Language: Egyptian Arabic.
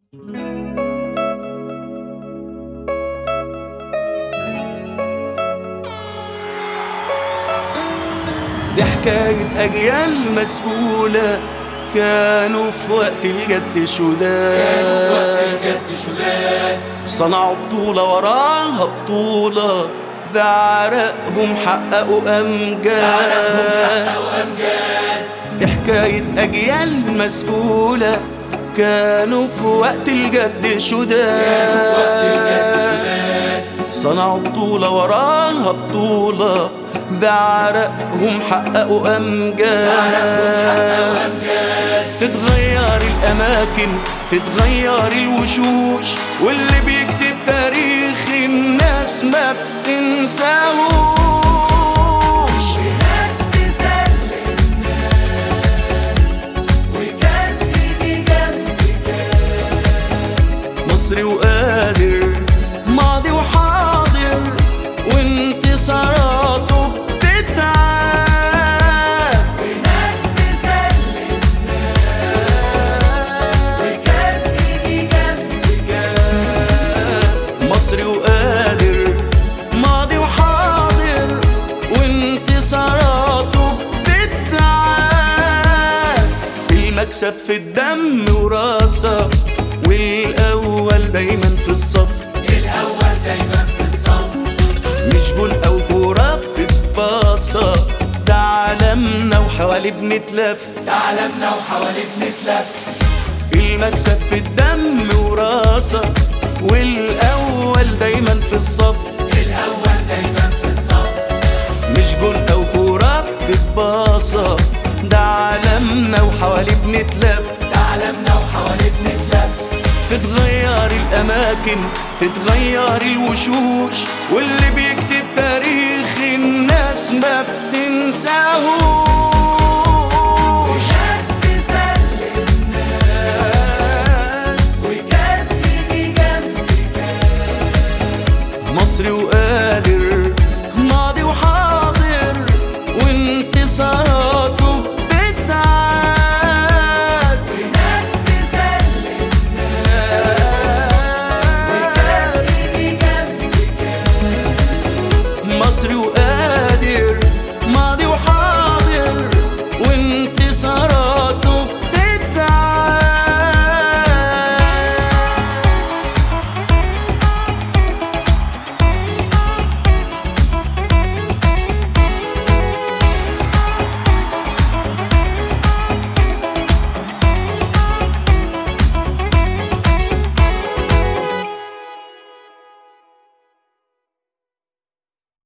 دي حكاية أجيال مسؤولة كانوا في وقت الجد شداد الجد شداد صنعوا بطولة وراها بطولة بعرقهم حققوا أمجاد وأمجاد دي حكاية أجيال مسؤولة كانوا في وقت الجد الجد شداد شداد صنعوا بطولة وراها بطولة بعرقهم حققوا أمجاد تتغير الأماكن تتغير الوشوش واللي بيكتب تاريخ الناس ما بتنساهوش ناس تسلم ناس وكاس يجي جنب مصري وقادر ماضي وحاضر وانتصاراته بتتعاد ناس تسلم وكاس يجي جنب مصري وقادر ماضي وحاضر وانتصاراته بتتعاد المكسب في الدم وراسة والأول دايما في الصف الأول دايما في الصف مش جول أو كورة بتتباصى ده عالمنا وحواليه بنتلف تعلمنا وحوالي بنتلف المكسب في الدم وراسة والأول دايما في الصف الأول دايما في الصف مش جول أو كورة بتتباصى ده عالمنا وحواليه بنتلف تعلمنا وحوالي بنتلف تتغير الأماكن تتغير الوشوش واللي بيكتب تاريخ الناس ما بتنساهوش